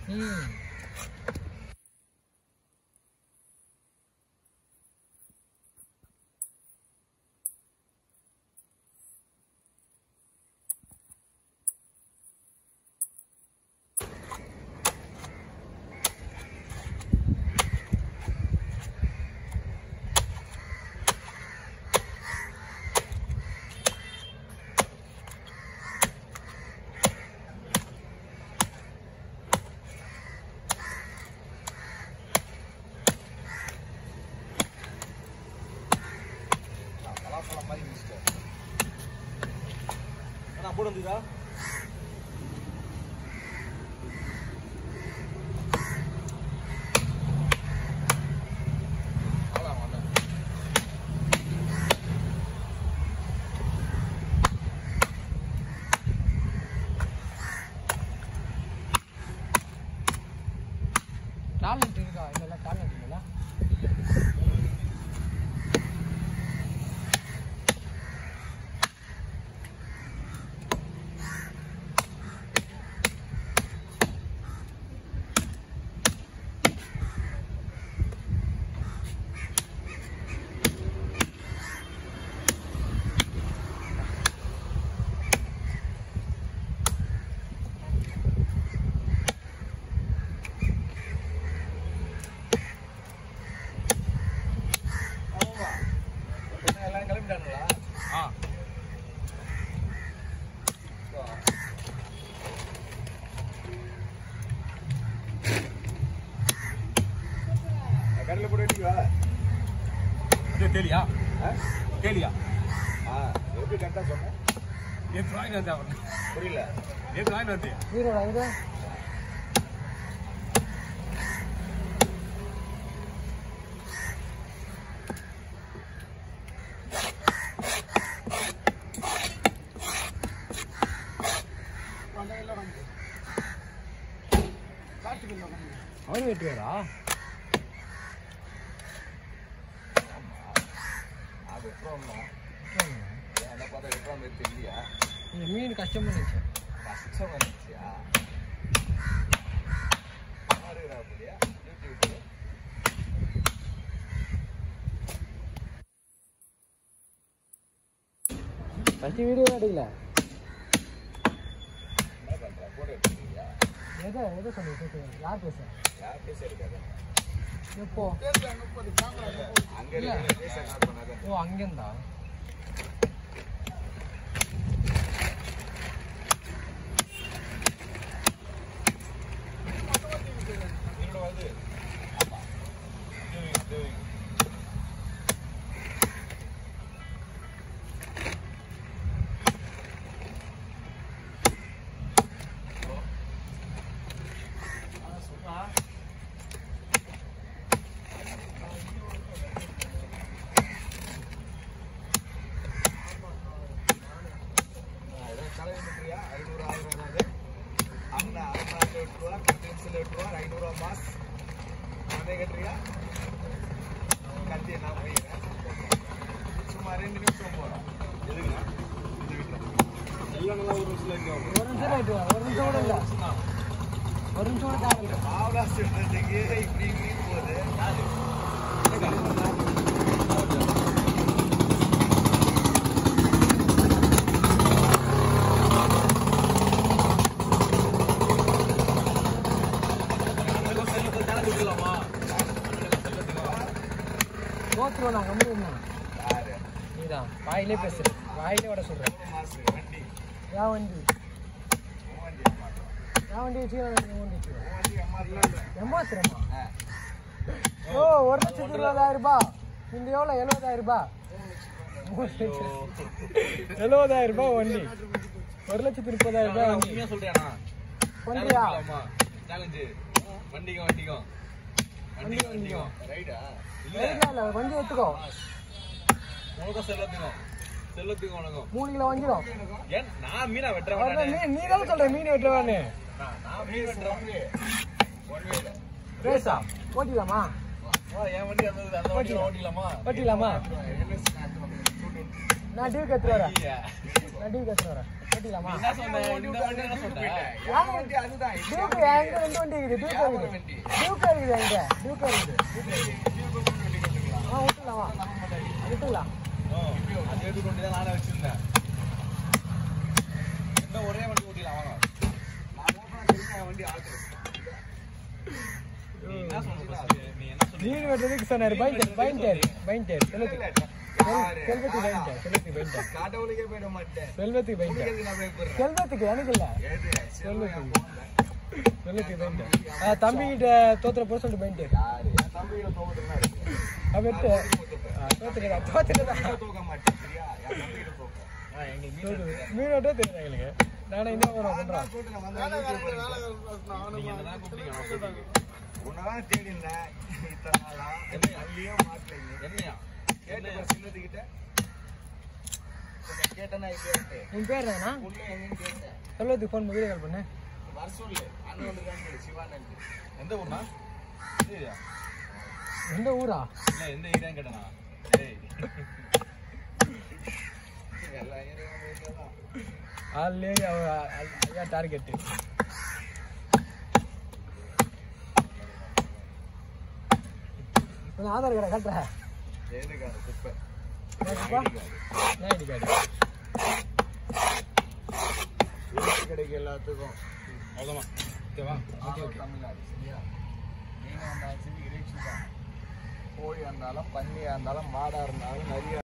ம் பலாப்பழம் மாதிரி மிஸ்டர் அண்ணா போட வந்துதா டேலண்ட் இருக்கா இதெல்லாம் டேலண்ட் இல்லைல்ல ஆமாமா என்ன எல்லாரும் கிளம்பிட்டானுங்களா ஆ கடையில் போட்டு வெட்டிக்குவா இது தேலியா ஆ தேலியா ஆ எப்படி கரெக்டாக சொன்னேன் நேற்று வாங்கிட்டு வந்தேன் அவன் புரியல நேற்று வாங்கிட்டு வந்தேன் வீரோட இது அவன் வெட்டுவாரா அது வெட்டுறோம்னா என்ன பார்த்தா வெட்டுற மாதிரி தெரியலையா இந்த மீன் கஷ்டமா இருந்துச்சு கஷ்டம் வந்துச்சியா மாறுகிறா அப்படியா யூடியூப்ல ஃபஸ்ட் வீடியோ எடுக்கல என்ன பண்ற போட்டோ எடுத்துக்கிறியா எதை எதை சொல்லி கேட்குறேன் யார் பேச யார் பேச இருக்காது எப்போ அங்க இருக்கிற பேச என்ன பண்ணாத ஓ அங்கேருந்தா நீங்களோட வந்து ஆமா தேவிங்க தேவிங்க கலைஞரியா ஐநூறு ஆயிரம் ஏதாவது அண்ணா அண்ணா எட்டு ரூபா பென்சில் எட்டு ரூபா ஐநூறுரூவா மாஸ் அதே கட்டுறியா கட்டி நான் போயிடுறேன் சும்மா ரெண்டு நிமிஷம் போகிறோம் எதுக்குண்ணா இந்த வீட்டில் எல்லாம் நல்லா ஒரு நிமிஷம் இங்கே ஒரு நிமிஷம் ஆயிட்டு வா. ஒரு நிமிஷம் கூட இல்லை ஒரு நிமிஷம் கூட தேவையில்லை மாவுலா சொல்றதுக்கு இப்படி இப்படி போகுது கோத்துருவோம் நான் கம்மி யாரு நீதான் வாயிலே பேசுறேன் வாயிலே விட சொல்றேன் மாசு வண்டி என் வண்டி உன் வண்டி அம்மாட்டும். என் வண்டி வச்சு என் வண்டி வச்சு உன் வண்டி அம்மாட்டெல்லாம் இல்லை எம்மாத்திரமா ஆ. ஓ ஒரு லட்சத்தி இருபதாயிரம் ரூபாய் இந்த எவ்வளோ எழுபதாயிரம் ரூபாய் எழுபதாயிரம் ரூபாய் வண்டி ஒரு லட்சத்தி முப்பதாயிரம் ரூபாய் வண்டி உண்மையா சொல்றியாண்ணா வண்டியா சேலஞ்சு வண்டிக்கும் வண்டிக்கும் வண்டிக்கும் வண்டிக்கும் ரைடா இல்ல எதுக்கு இல்லை வண்டி எடுத்துக்கோ உனக்கும் செல்லத்துக்கும் செல்லத்துக்கும் உனக்கும் மூணு கிலோ வஞ்சிரும் ஏன் நான் மீனா வெட்டுறேன் அதான் நீ நீ தானே சொல்ற மீன் வெட்டுவான்னு நான் நான் மீன் வெட்டுறேன் ஒன் வேல ரேசா ஓட்டிக்கலாமா வா என் வண்டி அந்த அந்த வண்டியில ஓட்டிக்கலாமா ஓட்டிக்கலாமா எல்எஸ் நான் டியூ கத்துட்டு வரேன் நான் டியூ கத்துட்டு வரேன் கேட்டீங்களாமா என்ன சொன்ன இந்த வண்டி என்ன சொன்ன என் வண்டி அதுதான் இது டியூக்கு எங்க ரெண்டு வண்டி இருக்குது டியூக் இருக்குது டியூக் இருக்குது எங்க டியூக் இருக்குது ஆ விட்டுலாமா விட்டுலாம் அது எடுத்து கொண்டு தான் நானே வச்சிருந்தேன் என்ன ஒரே வண்டி ஓட்டிடலாம் வாங்க நான் ஓப்பனா தெரியும் என் வண்டி ஆல்ட்ரு நீ என்ன சொன்ன first? நீ என்ன சொன்ன மீன் வெட்டுறதுக்கு சொன்னாரு பைண்டர் பைண்டர் பைண்டர் செல்வத்துக்கு செல்வத்துக்கு பைண்டர் செல்வத்துக்கு பைண்டர் காட்டவளுக்கே போயிட மாட்டேன் செல்வத்துக்கு பைண்டர் எதுக்கு நான் பயப்படுறேன் செல்வத்துக்கு எனக்கு இல்ல ஏது செல்வம் என் போன்ல. செல்வத்துக்கு பைண்டர் தம்பி கிட்ட தோத்துற போற சொல்லிட்டு பைண்டர் யாரு என் தம்பியோட தோக்கத்துனா இருக்கு அவ எடுத்து தோத்துக்கிறா தோத்துக்கிறா நான் தோக்க மாட்டேன் சரியா என் தம்பிகிட்ட தோக்க ஆ, எங்களுக்கு மீன் தோத்துது மீன் வெட்ட தெரியும் எங்களுக்கு நானே என்ன பண்ணுவோம் பண்றேன் கூட்டின வந்தா நீங்க என்னதான் கூப்பிட்டீங்க நான் கூப்பிட்டீங்க. உன்னதான் தேடி இருந்தேன் இத்தனை நாளா அள்ளியும் மாட்டேங்க என்னையா கேட்டு சின்னதுக்கிட்ட கேட்டனா கேட்டு உன் பேர் என்னண்ணா உள்ள எங்கன்னு கேட்டேன் செல்வத்துக்கு ஃபோன் வீடியோ கால் பண்ணு வர சொல்லு அண்ணன் வந்து சிவானந்த் எந்த ஊர்னா இல்லையா எந்த ஊரா இல்ல எந்த ஏரியான்னு கேட்டேனா ஏய் எல்லா ஏரியாவும் தான் ஆல்ரெடி அவ ஐயா டார்கெட் ஆதார் கார்டை காட்டுறேன் ஏதுக்கார குப்பை ஐடி கார்டு வீட்டு கடைக்கு எல்லாத்துக்கும் அவ்வளோதான் ஓகேவா தமிழ்நாடு சரியா நீங்க வந்தாச்சு இறைச்சி தான் கோழியா இருந்தாலும் பன்னியா இருந்தாலும் மாடா இருந்தாலும் நிறைய